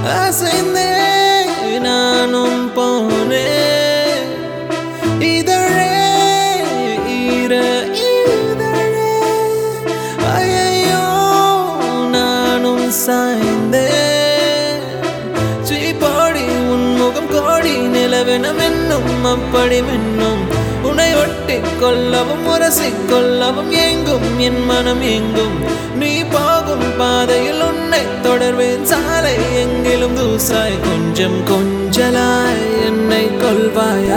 அசைந்தே நானும் போனேன் இதழே ஈர இதழே ஐயோ நானும் சாய்ந்தேன் சீப்பாடி உன் முகம் கோடி நிலவென மின்னும் அப்படி மின்னும் உன்னை ஒட்டி கொள்ளவும் உரசிக் கொள்ளவும் எங்கும் என் மனம் எங்கும் நீ போகும் பாதையில் உன்னை தொடர்வேன் சாலை எங்கிலும் தூசாய் கொஞ்சம் கொஞ்சலாய் என்னை கொள்வாயா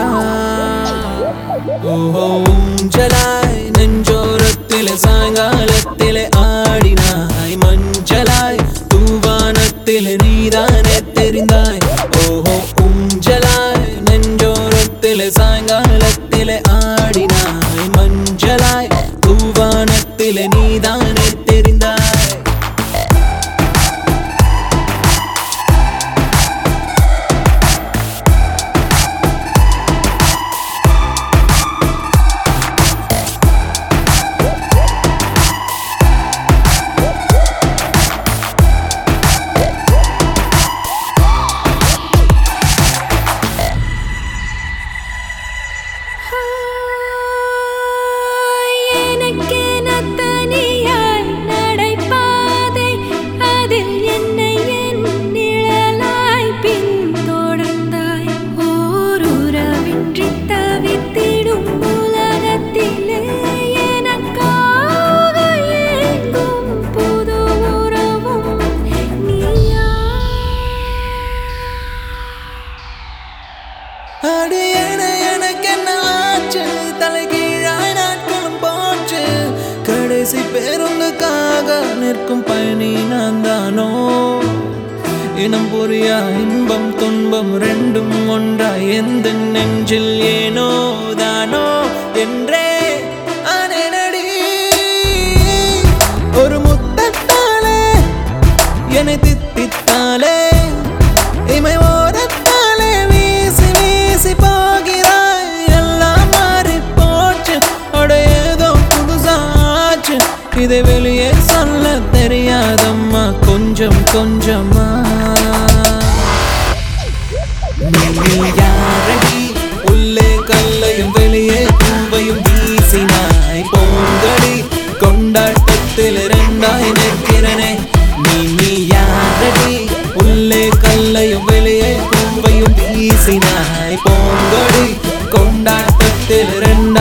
ஓஹோ ஊஞ்சலாய் நெஞ்சோரத்திலே சாயங்காலத்திலே ஆடினாய் மஞ்சளாய் தூவானத்திலே நீதானே தெரிந்தாய் ஓஹோ ஊஞ்சலாய் நெஞ்சோரத்திலே சாயங்காலத்திலே ஆடினாய் மஞ்சளாய் தூவானத்திலே நீதானே தெரிந்தாய் எனக்கென தனியாய் நடைபாதை அதில் என்னை என் நிழலாய் பின்தொடர்ந்தாய் ஓருறவின்றி தவித்திடும் உலகத்திலே எனக்காக ஏங்கும் புது உறவும் நீயா அடி என எனக்கு என்ன ஆச்சு தலைகீழாய் நாட்களும் போச்சு கடைசி பேருந்துக்காக நிற்கும் பயணி நான் தானோ இனம் புரியா இன்பம் துன்பம் ரெண்டும் ஒன்றாய் எந்த நெஞ்சில் ஏனோ தானோ என்றே ஆனேனடி ஒரு முத்தத்தாலே என்னை தித்தித்தாலே இமை ஓரத்தாலே வீசி வீசி போகிறாய் எல்லாம் மாறி போச்சு அட ஏதோ புதுசாச்சு இதை வெளியே சொல்ல தெரியாதம்மா கொஞ்சம் கொஞ்சமா நீ யாரடி உள்ளே கல்லையும் வெளியே பூவையும் வீசினாய் போங்கடி கொண்டாட்டத்தில் இரண்டாய் நிற்கிறனே நீ நீ யாரடி உள்ளே கல்லையும் வெளியே பூவையும் வீசினாய் போங்கடி கொண்டாட்டத்தில் இரண்டாய்